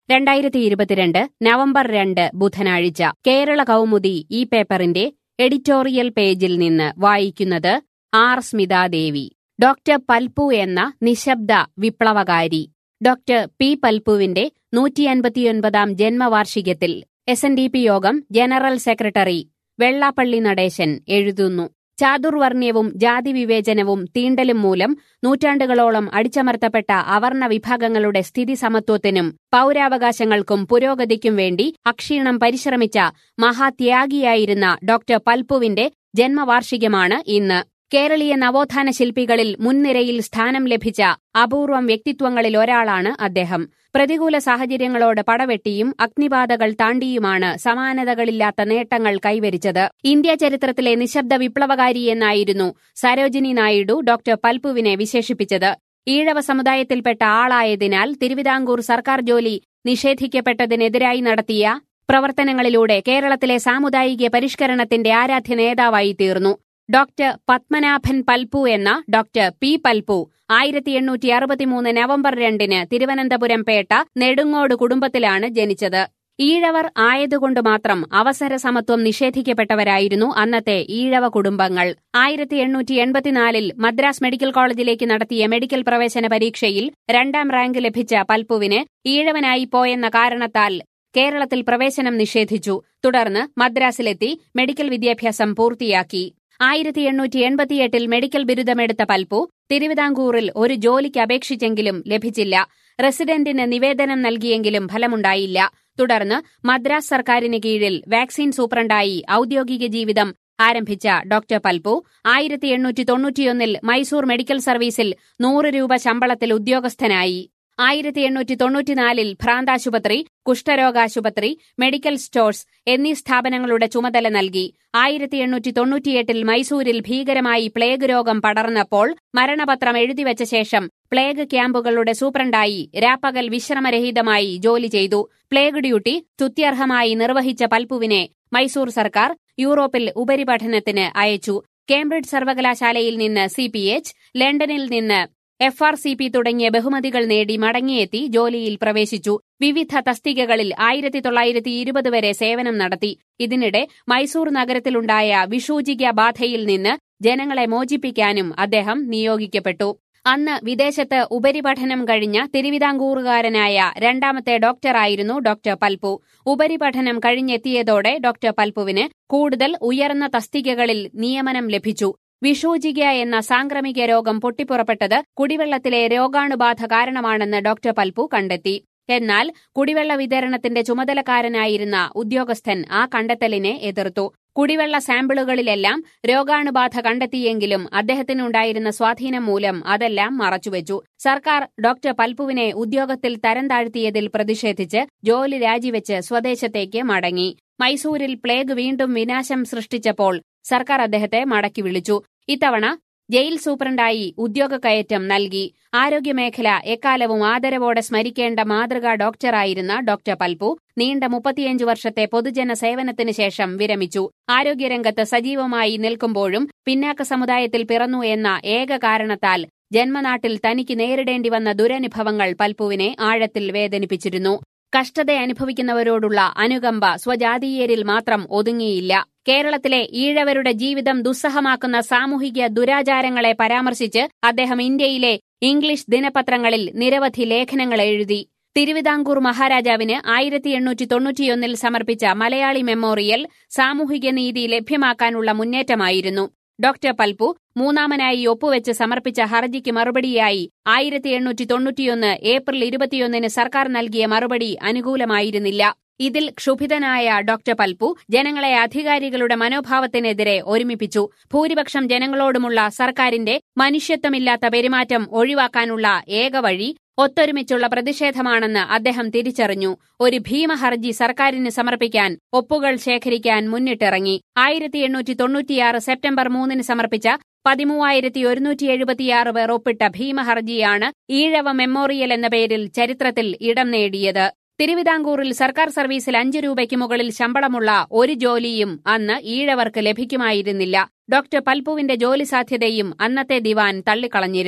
രണ്ടായിരത്തി ഇരുപത്തിരണ്ട് നവംബർ രണ്ട് ബുധനാഴ്ച കേരള കൗമുദി ഈ പേപ്പറിന്റെ എഡിറ്റോറിയൽ പേജിൽ നിന്ന് വായിക്കുന്നത് ആർ സ്മിതാദേവി ഡോക്ടർ പൽപു എന്ന നിശബ്ദ വിപ്ലവകാരി ഡോക്ടർ പി പൽപുവിന്റെ നൂറ്റിയൻപത്തിയൊൻപതാം ജന്മവാർഷികത്തിൽ എസ് എൻ ഡി പി യോഗം ജനറൽ സെക്രട്ടറി വെള്ളാപ്പള്ളി നടേശൻ എഴുതുന്നു ചാതുർവർണ്ണ്യവും ജാതിവിവേചനവും തീണ്ടലും മൂലം നൂറ്റാണ്ടുകളോളം അടിച്ചമർത്തപ്പെട്ട അവർണ വിഭാഗങ്ങളുടെ സ്ഥിതി സമത്വത്തിനും പൗരാവകാശങ്ങൾക്കും പുരോഗതിക്കും വേണ്ടി അക്ഷീണം പരിശ്രമിച്ച മഹാത്യാഗിയായിരുന്ന ഡോക്ടർ പൽപുവിന്റെ ജന്മവാർഷികമാണ് ഇന്ന് കേരളീയ നവോത്ഥാന ശില്പികളിൽ മുൻനിരയിൽ സ്ഥാനം ലഭിച്ച അപൂർവം വ്യക്തിത്വങ്ങളിൽ ഒരാളാണ് അദ്ദേഹം പ്രതികൂല സാഹചര്യങ്ങളോട് പടവെട്ടിയും അഗ്നിബാധകൾ താണ്ടിയുമാണ് സമാനതകളില്ലാത്ത നേട്ടങ്ങൾ കൈവരിച്ചത് ഇന്ത്യ ചരിത്രത്തിലെ നിശബ്ദ വിപ്ലവകാരി എന്നായിരുന്നു സരോജിനി നായിഡു ഡോക്ടർ പൽപുവിനെ വിശേഷിപ്പിച്ചത് ഈഴവ സമുദായത്തിൽപ്പെട്ട ആളായതിനാൽ തിരുവിതാംകൂർ സർക്കാർ ജോലി നിഷേധിക്കപ്പെട്ടതിനെതിരായി നടത്തിയ പ്രവർത്തനങ്ങളിലൂടെ കേരളത്തിലെ സാമുദായിക പരിഷ്കരണത്തിന്റെ ആരാധ്യ നേതാവായി തീർന്നു ഡോക്ടർ പത്മനാഭൻ പൽപു എന്ന ഡോക്ടർ പി പൽപു ആയിരത്തി എണ്ണൂറ്റി അറുപത്തിമൂന്ന് നവംബർ രണ്ടിന് തിരുവനന്തപുരം പേട്ട നെടുങ്ങോട് കുടുംബത്തിലാണ് ജനിച്ചത് ഈഴവർ ആയതുകൊണ്ട് മാത്രം അവസര സമത്വം നിഷേധിക്കപ്പെട്ടവരായിരുന്നു അന്നത്തെ ഈഴവ കുടുംബങ്ങൾ ആയിരത്തി എണ്ണൂറ്റി എൺപത്തിനാലിൽ മദ്രാസ് മെഡിക്കൽ കോളേജിലേക്ക് നടത്തിയ മെഡിക്കൽ പ്രവേശന പരീക്ഷയിൽ രണ്ടാം റാങ്ക് ലഭിച്ച പൽപുവിന് ഈഴവനായി പോയെന്ന കാരണത്താൽ കേരളത്തിൽ പ്രവേശനം നിഷേധിച്ചു തുടർന്ന് മദ്രാസിലെത്തി മെഡിക്കൽ വിദ്യാഭ്യാസം പൂർത്തിയാക്കി ആയിരത്തി എണ്ണൂറ്റി എൺപത്തിയെട്ടിൽ മെഡിക്കൽ ബിരുദമെടുത്ത പൽപു തിരുവിതാംകൂറിൽ ഒരു ജോലിക്ക് അപേക്ഷിച്ചെങ്കിലും ലഭിച്ചില്ല റെസിഡന്റിന് നിവേദനം നൽകിയെങ്കിലും ഫലമുണ്ടായില്ല തുടർന്ന് മദ്രാസ് സർക്കാരിന് കീഴിൽ വാക്സിൻ സൂപ്രണ്ടായി ഔദ്യോഗിക ജീവിതം ആരംഭിച്ച ഡോക്ടർ പൽപു ആയിരത്തി എണ്ണൂറ്റി തൊണ്ണൂറ്റിയൊന്നിൽ മൈസൂർ മെഡിക്കൽ സർവീസിൽ നൂറ് രൂപ ശമ്പളത്തിൽ ഉദ്യോഗസ്ഥനായി ആയിരത്തി എണ്ണൂറ്റി തൊണ്ണൂറ്റിനാലിൽ ഭ്രാന്താശുപത്രി കുഷ്ഠരോഗാശുപത്രി മെഡിക്കൽ സ്റ്റോഴ്സ് എന്നീ സ്ഥാപനങ്ങളുടെ ചുമതല നൽകി ആയിരത്തി എണ്ണൂറ്റി തൊണ്ണൂറ്റിയെട്ടിൽ മൈസൂരിൽ ഭീകരമായി പ്ലേഗ് രോഗം പടർന്നപ്പോൾ മരണപത്രം എഴുതിവച്ച ശേഷം പ്ലേഗ് ക്യാമ്പുകളുടെ സൂപ്രണ്ടായി രാപ്പകൽ വിശ്രമരഹിതമായി ജോലി ചെയ്തു പ്ലേഗ് ഡ്യൂട്ടി സ്തുത്യർഹമായി നിർവഹിച്ച പൽപുവിനെ മൈസൂർ സർക്കാർ യൂറോപ്പിൽ ഉപരിപഠനത്തിന് അയച്ചു കേംബ്രിഡ്ജ് സർവകലാശാലയിൽ നിന്ന് സി പി എച്ച് ലണ്ടനിൽ നിന്ന് എഫ് ആർ സി പി തുടങ്ങിയ ബഹുമതികൾ നേടി മടങ്ങിയെത്തി ജോലിയിൽ പ്രവേശിച്ചു വിവിധ തസ്തികകളിൽ ആയിരത്തി തൊള്ളായിരത്തി ഇരുപത് വരെ സേവനം നടത്തി ഇതിനിടെ മൈസൂർ നഗരത്തിലുണ്ടായ വിഷൂചിക ബാധയിൽ നിന്ന് ജനങ്ങളെ മോചിപ്പിക്കാനും അദ്ദേഹം നിയോഗിക്കപ്പെട്ടു അന്ന് വിദേശത്ത് ഉപരിപഠനം കഴിഞ്ഞ തിരുവിതാംകൂറുകാരനായ രണ്ടാമത്തെ ഡോക്ടറായിരുന്നു ഡോക്ടർ പൽപു ഉപരിപഠനം കഴിഞ്ഞെത്തിയതോടെ ഡോക്ടർ പൽപുവിന് കൂടുതൽ ഉയർന്ന തസ്തികകളിൽ നിയമനം ലഭിച്ചു വിഷൂചിക എന്ന സാംക്രമിക രോഗം പൊട്ടിപ്പുറപ്പെട്ടത് കുടിവെള്ളത്തിലെ രോഗാണുബാധ കാരണമാണെന്ന് ഡോക്ടർ പൽപു കണ്ടെത്തി എന്നാൽ കുടിവെള്ള വിതരണത്തിന്റെ ചുമതലക്കാരനായിരുന്ന ഉദ്യോഗസ്ഥൻ ആ കണ്ടെത്തലിനെ എതിർത്തു കുടിവെള്ള സാമ്പിളുകളിലെല്ലാം രോഗാണുബാധ കണ്ടെത്തിയെങ്കിലും അദ്ദേഹത്തിനുണ്ടായിരുന്ന സ്വാധീനം മൂലം അതെല്ലാം മറച്ചുവെച്ചു സർക്കാർ ഡോക്ടർ പൽപുവിനെ ഉദ്യോഗത്തിൽ തരം താഴ്ത്തിയതിൽ പ്രതിഷേധിച്ച് ജോലി രാജിവെച്ച് സ്വദേശത്തേക്ക് മടങ്ങി മൈസൂരിൽ പ്ലേഗ് വീണ്ടും വിനാശം സൃഷ്ടിച്ചപ്പോൾ സർക്കാർ അദ്ദേഹത്തെ മടക്കി വിളിച്ചു ഇത്തവണ ജയിൽ സൂപ്രണ്ടായി ഉദ്യോഗക്കയറ്റം നൽകി ആരോഗ്യമേഖല എക്കാലവും ആദരവോടെ സ്മരിക്കേണ്ട മാതൃകാ ഡോക്ടറായിരുന്ന ഡോക്ടർ പൽപു നീണ്ട മുപ്പത്തിയഞ്ച് വർഷത്തെ പൊതുജന സേവനത്തിന് ശേഷം വിരമിച്ചു ആരോഗ്യരംഗത്ത് സജീവമായി നിൽക്കുമ്പോഴും പിന്നാക്ക സമുദായത്തിൽ പിറന്നു എന്ന ഏക കാരണത്താൽ ജന്മനാട്ടിൽ തനിക്ക് നേരിടേണ്ടി വന്ന ദുരനുഭവങ്ങൾ പൽപുവിനെ ആഴത്തിൽ വേദനിപ്പിച്ചിരുന്നു കഷ്ടത അനുഭവിക്കുന്നവരോടുള്ള അനുകമ്പ സ്വജാതീയരിൽ മാത്രം ഒതുങ്ങിയില്ല കേരളത്തിലെ ഈഴവരുടെ ജീവിതം ദുസ്സഹമാക്കുന്ന സാമൂഹിക ദുരാചാരങ്ങളെ പരാമർശിച്ച് അദ്ദേഹം ഇന്ത്യയിലെ ഇംഗ്ലീഷ് ദിനപത്രങ്ങളിൽ നിരവധി ലേഖനങ്ങൾ എഴുതി തിരുവിതാംകൂർ മഹാരാജാവിന് ആയിരത്തി എണ്ണൂറ്റി തൊണ്ണൂറ്റിയൊന്നിൽ സമർപ്പിച്ച മലയാളി മെമ്മോറിയൽ സാമൂഹിക നീതി ലഭ്യമാക്കാനുള്ള മുന്നേറ്റമായിരുന്നു ഡോക്ടർ പൽപു മൂന്നാമനായി ഒപ്പുവെച്ച് സമർപ്പിച്ച ഹർജിക്ക് മറുപടിയായി ആയിരത്തി എണ്ണൂറ്റി തൊണ്ണൂറ്റിയൊന്ന് ഏപ്രിൽ ഇരുപത്തിയൊന്നിന് സർക്കാർ നൽകിയ മറുപടി അനുകൂലമായിരുന്നില്ല ഇതിൽ ക്ഷുഭിതനായ ഡോക്ടർ പൽപു ജനങ്ങളെ അധികാരികളുടെ മനോഭാവത്തിനെതിരെ ഒരുമിപ്പിച്ചു ഭൂരിപക്ഷം ജനങ്ങളോടുമുള്ള സർക്കാരിന്റെ മനുഷ്യത്വമില്ലാത്ത പെരുമാറ്റം ഒഴിവാക്കാനുള്ള ഏക വഴി ഒത്തൊരുമിച്ചുള്ള പ്രതിഷേധമാണെന്ന് അദ്ദേഹം തിരിച്ചറിഞ്ഞു ഒരു ഭീമഹർജി സർക്കാരിന് സമർപ്പിക്കാൻ ഒപ്പുകൾ ശേഖരിക്കാൻ മുന്നിട്ടിറങ്ങി ആയിരത്തി എണ്ണൂറ്റി തൊണ്ണൂറ്റിയാറ് സെപ്റ്റംബർ മൂന്നിന് സമർപ്പിച്ച പതിമൂവായിരത്തി ഒരുന്നൂറ്റി എഴുപത്തിയാറ് പേർ ഒപ്പിട്ട ഭീമഹർജിയാണ് ഈഴവ മെമ്മോറിയൽ എന്ന പേരിൽ ചരിത്രത്തിൽ ഇടം നേടിയത് തിരുവിതാംകൂറിൽ സർക്കാർ സർവീസിൽ അഞ്ചു രൂപയ്ക്ക് മുകളിൽ ശമ്പളമുള്ള ഒരു ജോലിയും അന്ന് ഈഴവർക്ക് ലഭിക്കുമായിരുന്നില്ല ഡോക്ടർ പൽപുവിന്റെ ജോലി സാധ്യതയും അന്നത്തെ ദിവാൻ തള്ളിക്കളഞ്ഞിരുന്നു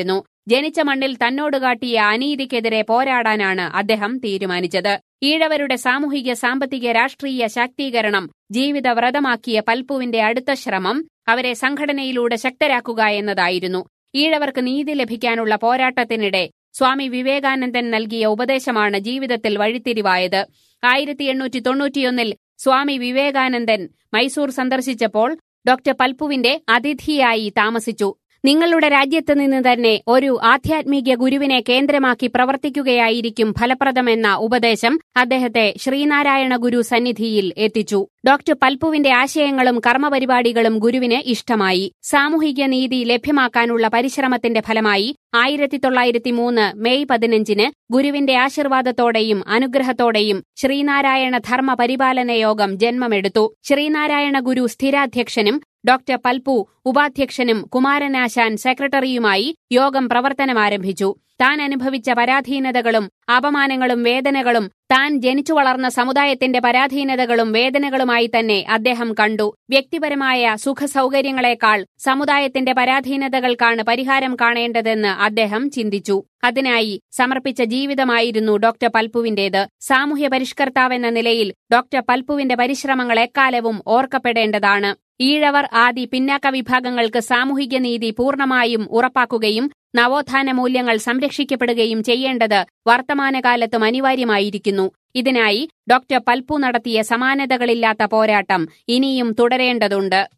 ജനിച്ച മണ്ണിൽ തന്നോട് കാട്ടിയ അനീതിക്കെതിരെ പോരാടാനാണ് അദ്ദേഹം തീരുമാനിച്ചത് ഈഴവരുടെ സാമൂഹിക സാമ്പത്തിക രാഷ്ട്രീയ ശാക്തീകരണം ജീവിത വ്രതമാക്കിയ പൽപ്പുവിന്റെ അടുത്ത ശ്രമം അവരെ സംഘടനയിലൂടെ ശക്തരാക്കുക എന്നതായിരുന്നു ഈഴവർക്ക് നീതി ലഭിക്കാനുള്ള പോരാട്ടത്തിനിടെ സ്വാമി വിവേകാനന്ദൻ നൽകിയ ഉപദേശമാണ് ജീവിതത്തിൽ വഴിത്തിരിവായത് ആയിരത്തി എണ്ണൂറ്റി തൊണ്ണൂറ്റിയൊന്നിൽ സ്വാമി വിവേകാനന്ദൻ മൈസൂർ സന്ദർശിച്ചപ്പോൾ ഡോക്ടർ പൽപ്പുവിന്റെ അതിഥിയായി താമസിച്ചു നിങ്ങളുടെ രാജ്യത്ത് നിന്ന് തന്നെ ഒരു ആധ്യാത്മിക ഗുരുവിനെ കേന്ദ്രമാക്കി പ്രവർത്തിക്കുകയായിരിക്കും ഫലപ്രദമെന്ന ഉപദേശം അദ്ദേഹത്തെ ശ്രീനാരായണ ഗുരു സന്നിധിയിൽ എത്തിച്ചു ഡോക്ടർ പൽപ്പുവിന്റെ ആശയങ്ങളും കർമ്മപരിപാടികളും ഗുരുവിന് ഇഷ്ടമായി സാമൂഹിക നീതി ലഭ്യമാക്കാനുള്ള പരിശ്രമത്തിന്റെ ഫലമായി ആയിരത്തി തൊള്ളായിരത്തി മൂന്ന് മെയ് പതിനഞ്ചിന് ഗുരുവിന്റെ ആശീർവാദത്തോടെയും അനുഗ്രഹത്തോടെയും ശ്രീനാരായണ ധർമ്മ പരിപാലന യോഗം ജന്മമെടുത്തു ശ്രീനാരായണ ഗുരു സ്ഥിരാധ്യക്ഷനും ഡോക്ടർ പൽപു ഉപാധ്യക്ഷനും കുമാരനാശാൻ സെക്രട്ടറിയുമായി യോഗം പ്രവർത്തനമാരംഭിച്ചു താൻ അനുഭവിച്ച പരാധീനതകളും അപമാനങ്ങളും വേദനകളും താൻ ജനിച്ചു വളർന്ന സമുദായത്തിന്റെ പരാധീനതകളും വേദനകളുമായി തന്നെ അദ്ദേഹം കണ്ടു വ്യക്തിപരമായ സുഖസൗകര്യങ്ങളെക്കാൾ സമുദായത്തിന്റെ പരാധീനതകൾക്കാണ് പരിഹാരം കാണേണ്ടതെന്ന് അദ്ദേഹം ചിന്തിച്ചു അതിനായി സമർപ്പിച്ച ജീവിതമായിരുന്നു ഡോക്ടർ പൽപ്പുവിന്റേത് സാമൂഹ്യ പരിഷ്കർത്താവെന്ന നിലയിൽ ഡോക്ടർ പൽപ്പുവിന്റെ പരിശ്രമങ്ങൾ എക്കാലവും ഓർക്കപ്പെടേണ്ടതാണ് ഈഴവർ ആദി പിന്നാക്ക വിഭാഗങ്ങൾക്ക് സാമൂഹിക നീതി പൂർണ്ണമായും ഉറപ്പാക്കുകയും നവോത്ഥാന മൂല്യങ്ങൾ സംരക്ഷിക്കപ്പെടുകയും ചെയ്യേണ്ടത് വർത്തമാനകാലത്തും അനിവാര്യമായിരിക്കുന്നു ഇതിനായി ഡോക്ടർ പൽപ്പു നടത്തിയ സമാനതകളില്ലാത്ത പോരാട്ടം ഇനിയും തുടരേണ്ടതുണ്ട്